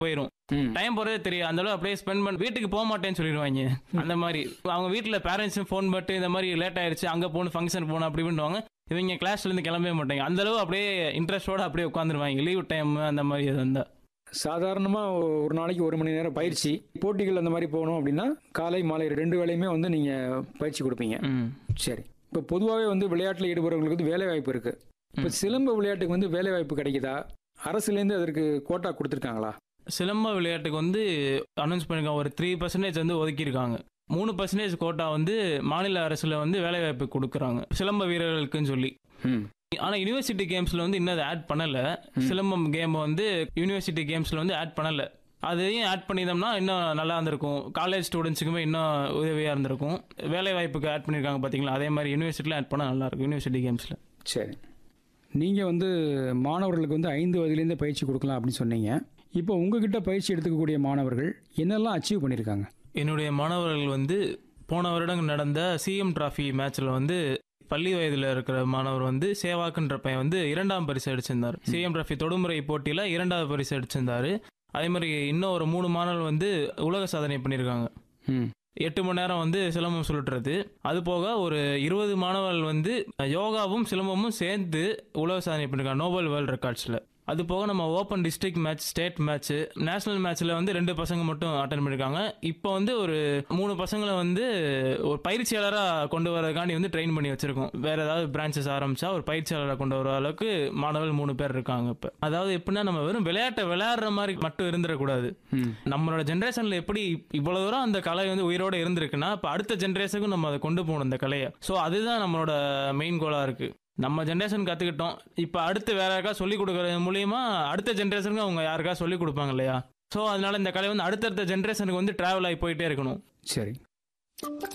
போயிரும் ம். டைம் போறதே தெரியும் அந்த அளவு அப்படியே ஸ்பெண்ட் பண்ண வீட்டுக்கு போக மாட்டேன்னு சொல்லிடுவாங்க அந்த மாதிரி அவங்க வீட்டுல பேரண்ட்ஸும் ஃபோன் பட்டு இந்த மாதிரி லேட் ஆயிருச்சு அங்க போகணும் ஃபங்க்ஷன் போகணும் அப்படி பண்ணுவாங்க இவங்க கிளாஸ்ல இருந்து கிளம்பவே மாட்டாங்க அந்த அளவு அப்படியே இன்ட்ரெஸ்டோட அப்படியே உட்காந்துருவாங்க லீவ் டைம் அந்த மாதிரி இது இருந்தா சாதாரணமாக ஒரு நாளைக்கு ஒரு மணி நேரம் பயிற்சி போட்டிகள் அந்த மாதிரி போகணும் அப்படின்னா காலை மாலை ரெண்டு வேளையுமே வந்து நீங்கள் பயிற்சி கொடுப்பீங்க ம். சரி இப்போ பொதுவாகவே வந்து விளையாட்டில் ஈடுபடுறவங்களுக்கு வந்து வேலை வாய்ப்பு இருக்குது இப்போ சிலம்ப விளையாட்டுக்கு வந்து வேலை வாய்ப்பு கிடைக்குதா அரசுலேருந்து அதற்கு கோட்டா கொடுத்துருக்காங்களா சிலம்ப விளையாட்டுக்கு வந்து அனௌன்ஸ் பண்ணிருக்காங்க ஒரு த்ரீ பர்சன்டேஜ் வந்து ஒதுக்கியிருக்காங்க மூணு பர்சன்டேஜ் கோட்டா வந்து மாநில அரசுல வந்து வேலைவாய்ப்பு கொடுக்குறாங்க சிலம்ப வீரர்களுக்குன்னு சொல்லி ம் ஆனா யூனிவர்சிட்டி கேம்ஸ்ல வந்து இன்னும் அதை ஆட் பண்ணல சிலம்பம் கேம் வந்து யூனிவர்சிட்டி கேம்ஸ்ல வந்து ஆட் பண்ணல அதையும் ஆட் பண்ணியிருந்தோம்னா இன்னும் நல்லா இருந்திருக்கும் காலேஜ் ஸ்டூடெண்ட்ஸுக்குமே இன்னும் உதவியா இருந்திருக்கும் வேலை வாய்ப்புக்கு ஆட் பண்ணியிருக்காங்க பாத்தீங்களா அதே மாதிரி யூனிவர்சிட்டியில் ஆட் பண்ணா நல்லா இருக்கும் யூனிவர்சிட்டி கேம்ஸ்ல சரி நீங்கள் வந்து மாணவர்களுக்கு வந்து ஐந்து வயதுலேருந்தே பயிற்சி கொடுக்கலாம் அப்படின்னு சொன்னீங்க இப்போ உங்ககிட்ட பயிற்சி எடுத்துக்கக்கூடிய மாணவர்கள் என்னெல்லாம் அச்சீவ் பண்ணியிருக்காங்க என்னுடைய மாணவர்கள் வந்து போன வருடம் நடந்த சிஎம் டிராஃபி மேட்ச்ல வந்து பள்ளி வயதில் இருக்கிற மாணவர் வந்து சேவாக்குன்ற பையன் வந்து இரண்டாம் பரிசு அடிச்சிருந்தார் சிஎம் டிராஃபி தொடுமுறை போட்டியில் இரண்டாவது பரிசு அடிச்சிருந்தாரு அதே மாதிரி இன்னும் ஒரு மூணு மாணவர்கள் வந்து உலக சாதனை பண்ணியிருக்காங்க ம் எட்டு மணி நேரம் வந்து சிலம்பம் சுழற்றுறது அது போக ஒரு இருபது மாணவர்கள் வந்து யோகாவும் சிலம்பமும் சேர்ந்து உலக சாதனை பண்ணிருக்காங்க நோபல் வேர்ல்ட் ரெக்கார்ட்ஸில் அது போக நம்ம open district match state match national மேட்ச்ல வந்து ரெண்டு பசங்க மட்டும் அட்டன் பண்ணிருக்காங்க இப்போ வந்து ஒரு மூணு பசங்களை வந்து ஒரு பயிற்சியாளராக கொண்டு வரதுக்காண்டி வந்து ட்ரெயின் பண்ணி வச்சிருக்கோம் வேற ஏதாவது பிரான்ச்சஸ் ஆரம்பிச்சா ஒரு பயிற்சியாளரை கொண்டு வர அளவுக்கு மாணவர்கள் மூணு பேர் இருக்காங்க இப்போ அதாவது எப்படின்னா நம்ம வெறும் விளையாட்டை விளையாடுற மாதிரி மட்டும் இருந்துடக்கூடாது ம் நம்மளோட ஜென்ரேஷன்ல எப்படி இவ்வளவு தூரம் அந்த கலை வந்து உயிரோட இருந்திருக்குன்னா இப்ப அடுத்த ஜென்ரேஷனுக்கும் நம்ம அதை கொண்டு போகணும் இந்த கலையை ஸோ அதுதான் நம்மளோட மெயின் கோலா இருக்கு நம்ம ஜென்ரேஷன் கத்துக்கிட்டோம் இப்ப அடுத்து வேற யாருக்கா சொல்லி கொடுக்கறது மூலியமா அடுத்த ஜென்ரேஷனுக்கு அவங்க யாருக்கா சொல்லி கொடுப்பாங்க இல்லையா ஸோ அதனால இந்த கலை வந்து அடுத்தடுத்த ஜென்ரேஷனுக்கு வந்து டிராவல் ஆகி போயிட்டே இருக்கணும் சரி